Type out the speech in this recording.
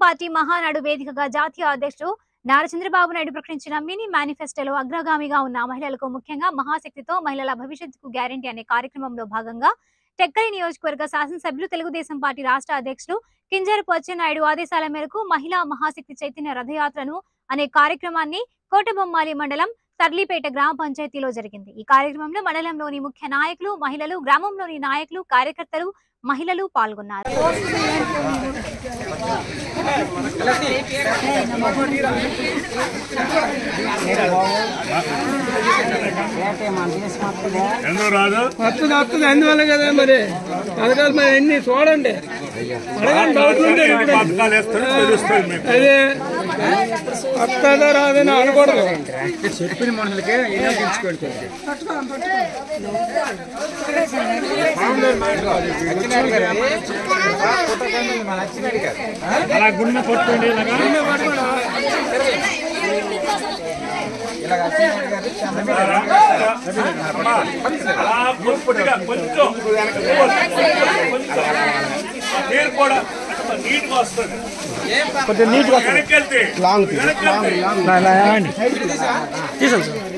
Party Mahanadu వేదికగా జాతీయ అధ్యక్షుడు నారా చంద్రబాబు నాయుడు ప్రకటించిన మినీ మేనిఫెస్టోలో అగ్రగామిగా ఉన్న మహిళలకు ముఖ్యంగా మహాశక్తితో మహిళల భవిష్యత్తుకు గ్యారంటీ అనే కార్యక్రమంలో భాగంగా టెక్కలి నియోజకవర్గ శాసనసభ్యులు తెలుగుదేశం పార్టీ రాష్ట్ర అధ్యక్షులు కింజరపు అచ్చెన్నాయుడు ఆదేశాల మేరకు మహిళా మహాశక్తి చైతన్య రథయాత్రను అనే కార్యక్రమాన్ని కోటబొమ్మాలి మండలం తర్లీపేట గ్రామ పంచాయతీలో జరిగింది ఈ కార్యక్రమంలో మండలంలోని ముఖ్య నాయకులు మహిళలు గ్రామంలోని నాయకులు కార్యకర్తలు మహిళలు పాల్గొన్నారు ఎందుకు రాదు వస్తుంది వస్తుంది అందువల్ల కదా మరి పథకాలు మరి ఎన్ని చూడండి అడగండి డౌట్లు ఉంటే ఎన్ని అడగండి. పథకాలు వేస్తారో తెలుస్తుంది మీకు అదే వస్తుందో రాదని అనకూడదు చెప్పిన మనుషులకే వినియోగించుకోండి అలా గుండె పట్టుకోండి ఇలాగా అమ్మా, అలా కొద్దిగా కొంచెం నీరు కూడా నీట్గా వస్తుంది కొంచెం నీట్గా వెనక్కి వెళ్తే వెనక్కి వెళ్తే తీసాను సార్